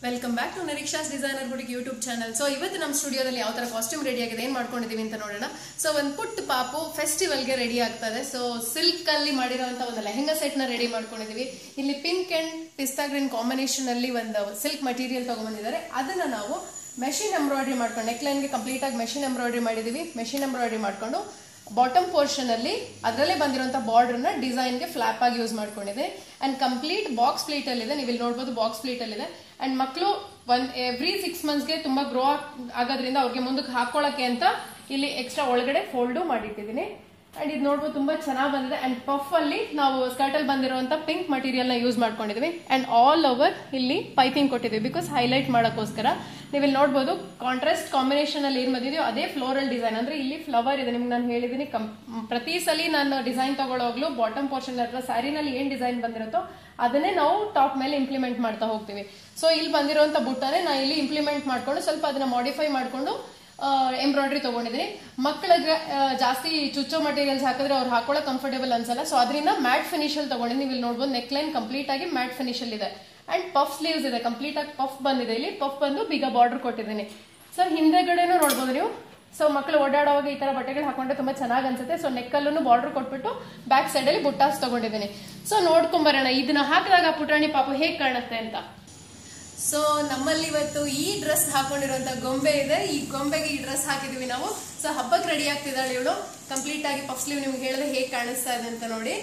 welcome back to Niriksha's designer ಹುಡುಗಿ YouTube channel so ಇವತ್ತು ನಮ್ಮ ಸ್ಟುಡಿಯೋದಲ್ಲಿ ಯಾವ ತರ ಕಾಸ್ಟ್ಯೂಮ್ ರೆಡಿ ಆಗಿದೆ ಏನ್ ಮಾಡ್ಕೊಂಡಿದೀವಿ ಅಂತ ನೋಡೋಣ ಸೊ ಒಂದು ಪುಟ್ಟ ಪಾಪು ಫೆಸ್ಟಿವಲ್ಗೆ ರೆಡಿ ಆಗ್ತದೆ ಸೊ ಸಿಲ್ಕ್ ಅಲ್ಲಿ ಮಾಡಿರುವಂತ ಒಂದು ಲೆಹಂಗಾ ಸೆಟ್ ನ ರೆಡಿ ಮಾಡ್ಕೊಂಡಿದೀವಿ ಇಲ್ಲಿ pink and pista green combination ಅಲ್ಲಿ ಒಂದು ಸಿಲ್ಕ್ ಮಟೀರಿಯಲ್ ತಗೊಂಡ್ಬಂದಿದ್ದಾರೆ ಅದನ್ನ ನಾವು ಮೆಷಿನ್ ಎಂಬ್ರಾಯ್ಡ್ರಿ ಮಾಡ್ಕೊಂಡು ನೆಕ್ ಲೈನ್ಗೆ ಕಂಪ್ಲೀಟ್ ಆಗಿ ಮೆಷಿನ್ ಎಂಬ್ರಾಯ್ಡ್ರಿ ಮಾಡಿದೀವಿ ಮೆಷಿನ್ ಎಂಬ್ರಾಯ್ಡ್ರಿ ಮಾಡ್ಕೊಂಡು ಬಾಟಮ್ ಪೋರ್ಷನ್ ಅಲ್ಲಿ ಅದರಲ್ಲೇ ಬಂದಿರುವಂತ ಬಾರ್ಡರ್ ನ ಡಿಸೈನ್ ಗೆ ಫ್ಲಾಪ್ ಆಗಿ ಯೂಸ್ ಮಾಡ್ಕೊಂಡಿದೆ ಅಂಡ್ ಕಂಪ್ಲೀಟ್ ಬಾಕ್ಸ್ ಪ್ಲೀಟ್ ಅಲ್ಲಿ ಇದೆ ನೀವು ಇಲ್ಲಿ ನೋಡಬಹುದು ಬಾಕ್ಸ್ ಪ್ಲೀಟ್ ಅಲ್ಲಿ ಇದೆ ಅಂಡ್ ಮಕ್ಕಳು ಒನ್ ಎವ್ರಿ ಸಿಕ್ಸ್ ಮಂತ್ಸ್ ಗೆ ತುಂಬಾ ಗ್ರೋ ಆಗೋದ್ರಿಂದ ಅವ್ರಿಗೆ ಮುಂದಕ್ಕೆ ಹಾಕೊಳ್ಳಕ್ಕೆ ಅಂತ ಇಲ್ಲಿ ಎಕ್ಸ್ಟ್ರಾ ಒಳಗಡೆ ಫೋಲ್ಡು ಮಾಡಿಟ್ಟಿದ್ದೀನಿ ಅಂಡ್ ಇದು ನೋಡ್ಬೋದು ತುಂಬಾ ಚೆನ್ನಾಗಿ ಬಂದಿದೆ ಅಂಡ್ ಪಫ್ ಅಲ್ಲಿ ನಾವು ಸ್ಕರ್ಟ್ ಅಲ್ಲಿ ಬಂದಿರುವಂತ ಪಿಂಕ್ ಮಟೀರಿಯಲ್ ನ ಯೂಸ್ ಮಾಡ್ಕೊಂಡಿದ್ವಿ ಅಂಡ್ ಆಲ್ ಓವರ್ ಇಲ್ಲಿ ಪೈಪಿಂಗ್ ಕೊಟ್ಟಿದ್ವಿ ಬಿಕಾಸ್ ಹೈಲೈಟ್ ಮಾಡೋಕ್ಕೋಸ್ಕರ ನೀವು ಇಲ್ಲಿ ನೋಡ್ಬೋದು ಕಾಂಟ್ರಾಸ್ಟ್ ಕಾಂಬಿನೇಷನ್ ಅಲ್ಲಿ ಏನ್ ಬಂದಿದೆಯೋ ಅದೇ ಫ್ಲೋರಲ್ ಡಿಸೈನ್ ಅಂದ್ರೆ ಇಲ್ಲಿ ಫ್ಲವರ್ ಇದೆ ನಿಮ್ಗೆ ನಾನು ಹೇಳಿದೀನಿ ಪ್ರತಿ ಸಲ ನಾನು ಡಿಸೈನ್ ತಗೊಳ್ಳೋಗ್ಲು ಬಾಟಮ್ ಪೋರ್ಷನ್ ಅಥವಾ ಸ್ಯಾರಿನಲ್ಲಿ ಏನ್ ಡಿಸೈನ್ ಬಂದಿರುತ್ತೋ ಅದನ್ನೇ ನಾವು ಟಾಪ್ ಮೇಲೆ ಇಂಪ್ಲಿಮೆಂಟ್ ಮಾಡ್ತಾ ಹೋಗ್ತೀವಿ ಸೊ ಇಲ್ಲಿ ಬಂದಿರುವಂತ ಬುಟ್ಟನೆ ನಾ ಇಲ್ಲಿ ಇಂಪ್ಲಿಮೆಂಟ್ ಮಾಡ್ಕೊಂಡು ಸ್ವಲ್ಪ ಅದನ್ನ ಮಾಡಿಫೈ ಮಾಡ್ಕೊಂಡು ಎಂಬ್ರಾಯ್ಡ್ರಿ ತಗೊಂಡಿದ್ದೀನಿ ಮಕ್ಕಳಿಗೆ ಆ, ಜಾಸ್ತಿ ಚುಚ್ಚೋ ಮಟೀರಿಯಲ್ಸ್ ಹಾಕಿದ್ರೆ ಅವ್ರು ಹಾಕೊಳ್ಳೋ ಕಂಫರ್ಟೇಬಲ್ ಅನ್ಸಲ್ಲ ಸೊ ಅದರಿಂದ ಮ್ಯಾಟ್ ಫಿನಿಶ್ ಅಲ್ಲಿ ತಗೊಂಡಿದ್ದೀನಿ ನೀವು ಇಲ್ಲಿ ನೋಡ್ಬೋದು ನೆಕ್ ಲೈನ್ ಕಂಪ್ಲೀಟ್ ಆಗಿ ಮ್ಯಾಟ್ ಫಿನಿಶ್ ಅಲ್ಲಿ ಇದೆ ಅಂಡ್ ಪಫ್ ಸ್ಲೀವ್ಸ್ ಇದೆ ಕಂಪ್ಲೀಟ್ ಆಗಿ ಪಫ್ ಬಂದಿದೆ ಇಲ್ಲಿ ಪಫ್ ಬಂದು ಬಿಗ ಬಾರ್ಡರ್ ಕೊಟ್ಟಿದ್ದೀನಿ ಸೊ ಹಿಂದೆಗಡೆನೂ ನೋಡ್ಬೋದು ನೀವು ಸೊ ಮಕ್ಕಳು ಓಡಾಡುವಾಗ ಈ ತರ ಬಟ್ಟೆಗಳು ಹಾಕೊಂಡ್ರೆ ತುಂಬಾ ಚೆನ್ನಾಗಿ ಅನ್ಸುತ್ತೆ ಸೊ ನೆಕ್ಕಲ್ಲೂ ಬಾರ್ಡರ್ ಕೊಟ್ಬಿಟ್ಟು ಬ್ಯಾಕ್ ಸೈಡ್ ಅಲ್ಲಿ ಬುಟ್ಟಾಸ್ ತಗೊಂಡಿದ್ದೀನಿ ಸೊ ನೋಡ್ಕೊಂಬರೋಣ ಇದನ್ನ ಹಾಕಿದಾಗ ಪುಟಾಣಿ ಪಾಪು ಹೇಗ್ ಕಾಣುತ್ತೆ ಅಂತ ಸೊ ನಮ್ಮಲ್ಲಿ ಇವತ್ತು ಈ ಡ್ರೆಸ್ ಹಾಕೊಂಡಿರುವಂತ ಗೊಂಬೆ ಇದೆ ಈ ಗೊಂಬೆಗೆ ಈ ಡ್ರೆಸ್ ಹಾಕಿದೀವಿ ನಾವು ಸೊ ಹಬ್ಬಕ್ಕೆ ರೆಡಿ ಆಗ್ತಿದ್ದಾಳೆ ಇವಳು ಕಂಪ್ಲೀಟ್ ಆಗಿ ಪಫ್ ಸ್ಲೀವ್ ನಿಮ್ಗೆ ಹೇಳಿದ್ರೆ ಹೇಗೆ ಕಾಣಿಸ್ತಾ ಇದೆ ಅಂತ ನೋಡಿ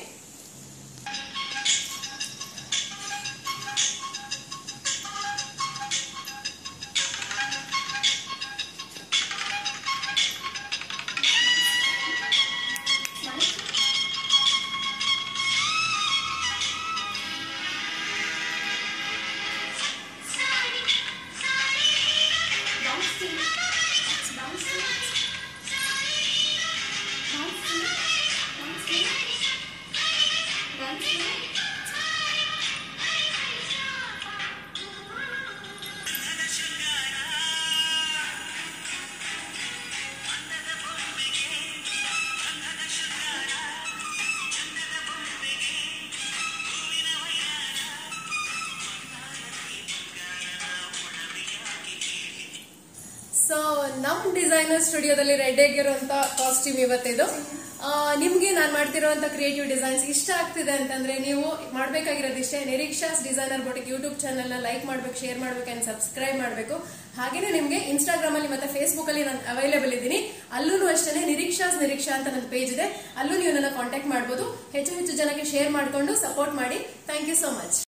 ಸೊ ನಮ್ ಡಿಸೈನರ್ ಸ್ಟುಡಿಯೋದಲ್ಲಿ ರೆಡಿ ಆಗಿರುವಂತ ಕಾಸ್ಟ್ಯೂಮ್ ಇವತ್ತಿದು ಆ, ನಿಮ್ಗೆ ನಾನು ಮಾಡ್ತಿರುವಂತ ಕ್ರಿಯೇಟಿವ್ ಡಿಸೈನ್ಸ್ ಇಷ್ಟ ಆಗ್ತಿದೆ ಅಂತಂದ್ರೆ ನೀವು ಮಾಡ್ಬೇಕಾಗಿರೋದು ಇಷ್ಟೇ Niriksha's designer boutique YouTube channel ನ ಲೈಕ್ ಮಾಡ್ಬೇಕು ಶೇರ್ ಮಾಡ್ಬೇಕು ಅಂಡ್ ಸಬ್ಸ್ಕ್ರೈಬ್ ಮಾಡ್ಬೇಕು ಹಾಗೇನೆ ನಿಮ್ಗೆ ಇನ್ಸ್ಟಾಗ್ರಾಮ್ ಅಲ್ಲಿ ಮತ್ತೆ ಫೇಸ್ಬುಕ್ ಅಲ್ಲಿ ನಾನು ಅವೈಲೇಬಲ್ ಇದ್ದೀನಿ ಅಲ್ಲೂ ಅಷ್ಟೇ ನಿರೀಕ್ಷಾಸ್ ನಿರೀಕ್ಷಾ ಅಂತ ನನ್ನ ಪೇಜ್ ಇದೆ ಅಲ್ಲೂ ನೀವು ನನ್ನ ಕಾಂಟ್ಯಾಕ್ಟ್ ಮಾಡಬಹುದು ಹೆಚ್ಚು ಹೆಚ್ಚು ಜನಕ್ಕೆ ಶೇರ್ ಮಾಡ್ಕೊಂಡು ಸಪೋರ್ಟ್ ಮಾಡಿ ಥ್ಯಾಂಕ್ ಯು ಸೋ ಮಚ್